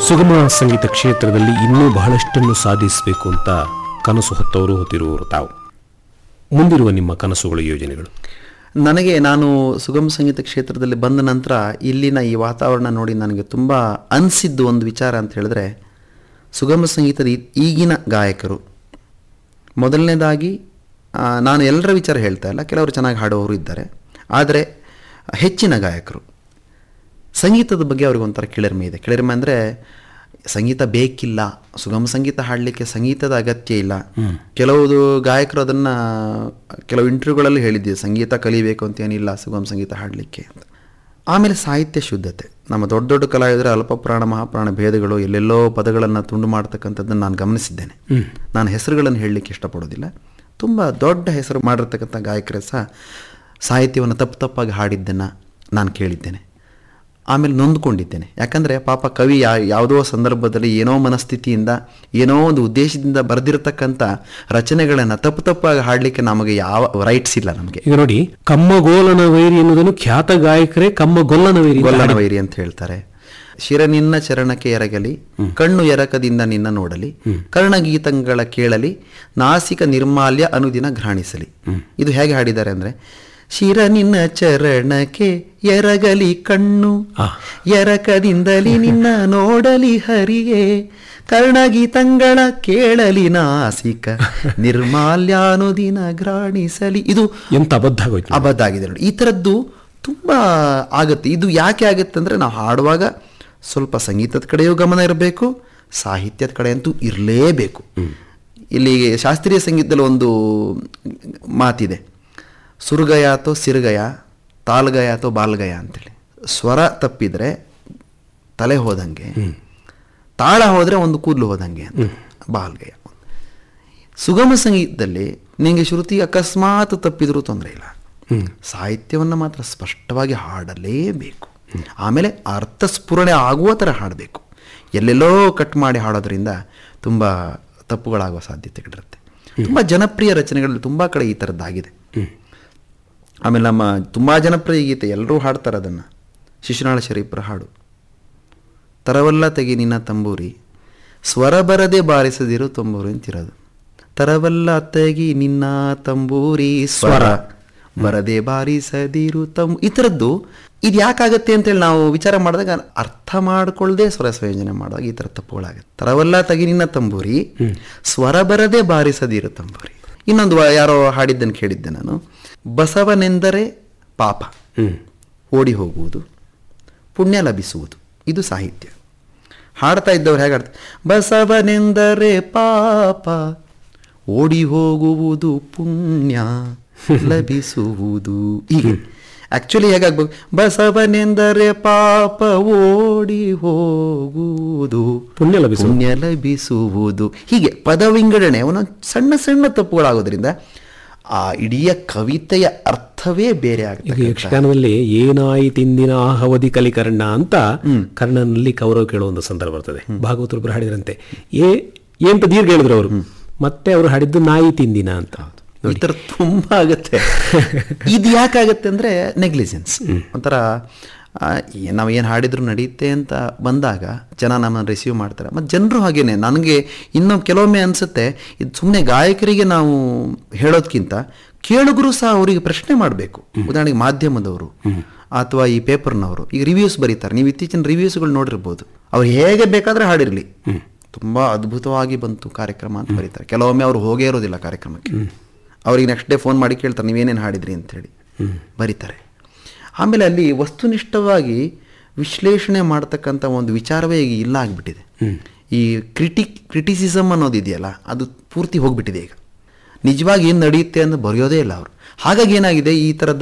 ಸುಗಮ ಸಂಗೀತ ಕ್ಷೇತ್ರದಲ್ಲಿ ಇನ್ನೂ ಬಹಳಷ್ಟನ್ನು ಸಾಧಿಸಬೇಕು ಅಂತ ಕನಸು ಹೊತ್ತವರು ಹೊತ್ತಿರುವವರು ತಾವು ಮುಂದಿರುವ ನಿಮ್ಮ ಕನಸುಗಳು ಯೋಜನೆಗಳು ನನಗೆ ನಾನು ಸುಗಮ ಸಂಗೀತ ಕ್ಷೇತ್ರದಲ್ಲಿ ಬಂದ ನಂತರ ಇಲ್ಲಿನ ಈ ವಾತಾವರಣ ನೋಡಿ ನನಗೆ ತುಂಬ ಅನಿಸಿದ್ದು ಒಂದು ವಿಚಾರ ಅಂತ ಹೇಳಿದ್ರೆ ಸುಗಮ ಸಂಗೀತದ ಈ- ಈಗಿನ ಗಾಯಕರು ಮೊದಲನೇದಾಗಿ ಆ, ನಾನು ಎಲ್ಲರ ವಿಚಾರ ಹೇಳ್ತಾ ಇಲ್ಲ ಕೆಲವರು ಚೆನ್ನಾಗಿ ಹಾಡುವವರು ಇದ್ದಾರೆ ಆದರೆ ಹೆಚ್ಚಿನ ಗಾಯಕರು ಸಂಗೀತದ ಬಗ್ಗೆ ಅವ್ರಿಗೆ ಒಂಥರ ಕೆಳರಿಮೆ ಇದೆ ಕೆಳರಿಮೆ ಅಂದರೆ ಸಂಗೀತ ಬೇಕಿಲ್ಲ ಸುಗಮ ಸಂಗೀತ ಹಾಡಲಿಕ್ಕೆ ಸಂಗೀತದ ಅಗತ್ಯ ಇಲ್ಲ ಕೆಲವುದು ಗಾಯಕರು ಅದನ್ನು ಕೆಲವು ಇಂಟರ್ವ್ಯೂಗಳಲ್ಲಿ ಹೇಳಿದ್ದೆ ಸಂಗೀತ ಕಲಿಬೇಕು ಅಂತ ಏನಿಲ್ಲ ಸುಗಮ ಸಂಗೀತ ಹಾಡಲಿಕ್ಕೆ ಅಂತ ಆಮೇಲೆ ಸಾಹಿತ್ಯ ಶುದ್ಧತೆ ನಮ್ಮ ದೊಡ್ಡ ದೊಡ್ಡ ಕಲಾವಿದರ ಅಲ್ಪ ಪುರಾಣ ಮಹಾಪುರಾಣ ಭೇದಗಳು ಎಲ್ಲೆಲ್ಲೋ ಪದಗಳನ್ನು ತುಂಡು ಮಾಡ್ತಕ್ಕಂಥದ್ದನ್ನು ನಾನು ಗಮನಿಸಿದ್ದೇನೆ ನಾನು ಹೆಸರುಗಳನ್ನು ಹೇಳಲಿಕ್ಕೆ ಇಷ್ಟಪಡೋದಿಲ್ಲ ತುಂಬ ದೊಡ್ಡ ಹೆಸರು ಮಾಡಿರ್ತಕ್ಕಂಥ ಗಾಯಕರೇ ಸಹ ಸಾಹಿತ್ಯವನ್ನು ತಪ್ಪು ತಪ್ಪಾಗಿ ಹಾಡಿದ್ದನ್ನು ನಾನು ಕೇಳಿದ್ದೇನೆ ಆಮೇಲೆ ನೊಂದ್ಕೊಂಡಿದ್ದೇನೆ ಯಾಕಂದರೆ ಪಾಪ ಕವಿ ಯಾ ಯಾವುದೋ ಸಂದರ್ಭದಲ್ಲಿ ಏನೋ ಮನಸ್ಥಿತಿಯಿಂದ ಏನೋ ಒಂದು ಉದ್ದೇಶದಿಂದ ಬರೆದಿರತಕ್ಕಂಥ ರಚನೆಗಳನ್ನು ತಪ್ಪು ತಪ್ಪಾಗಿ ಹಾಡಲಿಕ್ಕೆ ನಮಗೆ ಯಾವ ರೈಟ್ಸ್ ಇಲ್ಲ ನಮಗೆ ಈಗ ನೋಡಿ ಕಮ್ಮಗೋಲನ ವೈರಿ ಎನ್ನುವುದನ್ನು ಖ್ಯಾತ ಗಾಯಕರೇ ಕಮ್ಮಗೊಲ್ಲನ ವೈರಿ ಅಂತ ಗೊಲ್ಲನ ವೈರಿ ಅಂತ ಹೇಳ್ತಾರೆ ಶಿರ ನಿನ್ನ ಚರಣಕ್ಕೆ ಎರಗಲಿ ಕಣ್ಣು ಎರಕದಿಂದ ನಿನ್ನ ನೋಡಲಿ ಕರ್ಣಗೀತಗಳ ಕೇಳಲಿ ನಾಸಿಕ ನಿರ್ಮಾಲ್ಯ ಅನುದಿನ ಘ್ರಾಣಿಸಲಿ ಇದು ಹೇಗೆ ಹಾಡಿದ್ದಾರೆ ಅಂದ್ರೆ ಶಿರ ನಿನ್ನ ಚರಣಕ್ಕೆ ಎರಗಲಿ ಕಣ್ಣು ಎರಕದಿಂದಲಿ ನಿನ್ನ ನೋಡಲಿ ಹರಿಯೇ ಕರ್ಣಗೀತಂಗಳ ಕೇಳಲಿ ನಾಸಿಕ ನಿರ್ಮಾಲ್ಯಾನುದಿನ ಘ್ರಾಣಿಸಲಿ ಇದು ಎಂತ ಅಬದ್ಧ ಆಗೋಯ್ತು ನೋಡಿ. ಅಬದ್ಧ ಆಗಿದೆ ನೋಡಿ ಈ ಥರದ್ದು ತುಂಬ ಆಗುತ್ತೆ ಇದು ಯಾಕೆ ಆಗುತ್ತೆ ಅಂದರೆ ನಾವು ಹಾಡುವಾಗ ಸ್ವಲ್ಪ ಸಂಗೀತದ ಕಡೆಯೂ ಗಮನ ಇರಬೇಕು ಸಾಹಿತ್ಯದ ಕಡೆ ಅಂತೂ ಇರಲೇಬೇಕು ಇಲ್ಲಿ ಶಾಸ್ತ್ರೀಯ ಸಂಗೀತದಲ್ಲಿ ಒಂದು ಮಾತಿದೆ ಸುರ್ಗಯ ಅಥವಾ ಸಿರುಗಯ ತಾಲ್ಗಯ ಅಥವಾ ಬಾಲ್ಗಯ ಅಂತೇಳಿ ಸ್ವರ ತಪ್ಪಿದ್ರೆ ತಲೆ ಹೋದಂಗೆ ತಾಳ ಹೋದರೆ ಒಂದು ಕೂದಲು ಹೋದಂಗೆ ಅಂತ ಬಾಲ್ಗಯ ಸುಗಮ ಸಂಗೀತದಲ್ಲಿ ನಿಮಗೆ ಶ್ರುತಿ ಅಕಸ್ಮಾತ್ ತಪ್ಪಿದ್ರೂ ತೊಂದರೆ ಇಲ್ಲ ಸಾಹಿತ್ಯವನ್ನು ಮಾತ್ರ ಸ್ಪಷ್ಟವಾಗಿ ಹಾಡಲೇಬೇಕು ಆಮೇಲೆ ಅರ್ಥಸ್ಫುರಣೆ ಆಗುವ ಥರ ಹಾಡಬೇಕು ಎಲ್ಲೆಲ್ಲೋ ಕಟ್ ಮಾಡಿ ಹಾಡೋದ್ರಿಂದ ತುಂಬ ತಪ್ಪುಗಳಾಗುವ ಸಾಧ್ಯತೆಗಳಿರುತ್ತೆ ತುಂಬ ಜನಪ್ರಿಯ ರಚನೆಗಳಲ್ಲಿ ತುಂಬ ಕಡೆ ಈ ಥರದ್ದಾಗಿದೆ ಆಮೇಲೆ ನಮ್ಮ ತುಂಬ ಜನಪ್ರಿಯ ಗೀತೆ ಎಲ್ಲರೂ ಹಾಡ್ತಾರೆ ಅದನ್ನು ಶಿಶುನಾಳ ಶರೀಫ್ರ ಹಾಡು ತರವಲ್ಲ ತೆಗಿ ನಿನ್ನ ತಂಬೂರಿ ಸ್ವರ ಬರದೆ ಬಾರಿಸದಿರು ತಂಬೂರಿ ಅಂತಿರೋದು ತರವಲ್ಲ ತೆಗಿ ನಿನ್ನ ತಂಬೂರಿ ಸ್ವರ ಬರದೆ ಬಾರಿಸದಿರು ತಂ ಈ ಥರದ್ದು ಇದು ಯಾಕಾಗತ್ತೆ ಅಂತೇಳಿ ನಾವು ವಿಚಾರ ಮಾಡಿದಾಗ ಅರ್ಥ ಮಾಡ್ಕೊಳ್ಳದೆ ಸ್ವರ ಸಂಯೋಜನೆ ಮಾಡಿದಾಗ ಈ ಥರ ತಪ್ಪುಗಳಾಗುತ್ತೆ ತರವಲ್ಲ ತೆಗಿ ನಿನ್ನ ತಂಬೂರಿ ಸ್ವರ ಬರದೆ ಬಾರಿಸದಿರು ತಂಬೂರಿ ಇನ್ನೊಂದು ವ- ಯಾರೋ ಹಾಡಿದ್ದನ್ನು ಕೇಳಿದ್ದೆ ನಾನು ಬಸವನೆಂದರೆ ಪಾಪ ಓಡಿ ಹೋಗುವುದು ಪುಣ್ಯ ಲಭಿಸುವುದು ಇದು ಸಾಹಿತ್ಯ ಹಾಡ್ತಾ ಇದ್ದವ್ರು ಹೇಗೆ ಹಾಡ್ತಾರೆ ಬಸವನೆಂದರೆ ಪಾಪ ಓಡಿ ಹೋಗುವುದು ಪುಣ್ಯ ಲಭಿಸುವುದು ಹೀಗೆ ಆಕ್ಚುಲಿ ಹೇಗಾಗ್ಬೇಕು ಬಸವನೆಂದರೆ ಪಾಪ ಓಡಿ ಹೋಗುವುದು ಪುಣ್ಯ ಲಭಿಸುವುದು. ಪುಣ್ಯ ಲಭಿಸುವುದು ಹೀಗೆ ಪದ ವಿಂಗಡಣೆ ಒಂದೊಂದು ಸಣ್ಣ ಸಣ್ಣ ತಪ್ಪುಗಳಾಗೋದ್ರಿಂದ ಆ ಇಡೀ ಕವಿತೆಯ ಅರ್ಥವೇ ಬೇರೆ ಈಗ ಆಗುತ್ತೆ ಯಕ್ಷಗಾನದಲ್ಲಿ ಏನಾಯಿತಿಂದಿನ ಆಹವದಿ ಕಲಿಕರ್ಣ ಅಂತ ಕರ್ಣನಲ್ಲಿ ಕೌರವ ಕೇಳುವ ಒಂದು ಸಂದರ್ಭ ಬರ್ತದೆ ಭಾಗವತರೊಬ್ಬರು ಹಾಡಿದ್ರಂತೆ ಏ ಏಂತ ದೀರ್ಘ ಹೇಳಿದ್ರು ಅವರು ಮತ್ತೆ ಅವರು ಹಾಡಿದ್ದು ನಾಯಿ ತಿಂದಿನ ಅಂತ ಈ ಥರ ತುಂಬ ಆಗುತ್ತೆ ಇದು ಯಾಕಾಗತ್ತೆ ಅಂದರೆ ನೆಗ್ಲಿಜೆನ್ಸ್ ಒಂಥರ ಆ, ಏ- ನಾವು ಏನು ಹಾಡಿದ್ರು ನಡೆಯುತ್ತೆ ಅಂತ ಬಂದಾಗ ಜನ ನಮ್ಮನ್ನು ರಿಸೀವ್ ಮಾಡ್ತಾರೆ ಮತ್ತು ಜನರು ಹಾಗೇನೆ ನನಗೆ ಇನ್ನೂ ಕೆಲವೊಮ್ಮೆ ಅನಿಸುತ್ತೆ ಇದು ಸುಮ್ಮನೆ ಗಾಯಕರಿಗೆ ನಾವು ಹೇಳೋದ್ಕಿಂತ ಕೇಳುಗರು ಸಹ ಅವರಿಗೆ ಪ್ರಶ್ನೆ ಮಾಡಬೇಕು ಉದಾಹರಣೆಗೆ ಮಾಧ್ಯಮದವರು ಅಥವಾ ಈ ಪೇಪರ್ನವರು ಈಗ ರಿವ್ಯೂಸ್ ಬರೀತಾರೆ ನೀವು ಇತ್ತೀಚಿನ ರಿವ್ಯೂಸ್ಗಳು ನೋಡಿರ್ಬೋದು ಅವ್ರು ಹೇಗೆ ಬೇಕಾದರೆ ಹಾಡಿರಲಿ ತುಂಬ ಅದ್ಭುತವಾಗಿ ಬಂತು ಕಾರ್ಯಕ್ರಮ ಅಂತ ಬರೀತಾರೆ ಕೆಲವೊಮ್ಮೆ ಅವರು ಹೋಗೇ ಇರೋದಿಲ್ಲ ಕಾರ್ಯಕ್ರಮಕ್ಕೆ ಅವ್ರಿಗೆ ನೆಕ್ಸ್ಟ್ ಡೇ ಫೋನ್ ಮಾಡಿ ಕೇಳ್ತಾರೆ ನೀವೇನೇನು ಹಾಡಿದ್ರಿ ಅಂತೇಳಿ ಬರೀತಾರೆ ಆಮೇಲೆ ಅಲ್ಲಿ ವಸ್ತುನಿಷ್ಠವಾಗಿ ವಿಶ್ಲೇಷಣೆ ಮಾಡ್ತಕ್ಕಂಥ ಒಂದು ವಿಚಾರವೇ ಈಗ ಇಲ್ಲ ಆಗಿಬಿಟ್ಟಿದೆ ಈ ಕ್ರಿಟಿಕ್ ಕ್ರಿಟಿಸಿಸಮ್ ಅನ್ನೋದಿದೆಯಲ್ಲ ಅದು ಪೂರ್ತಿ ಹೋಗ್ಬಿಟ್ಟಿದೆ ಈಗ ನಿಜವಾಗಿ ಏನು ನಡೆಯುತ್ತೆ ಅಂತ ಬರೆಯೋದೇ ಇಲ್ಲ ಅವರು ಹಾಗಾಗಿ ಏನಾಗಿದೆ ಈ ಥರದ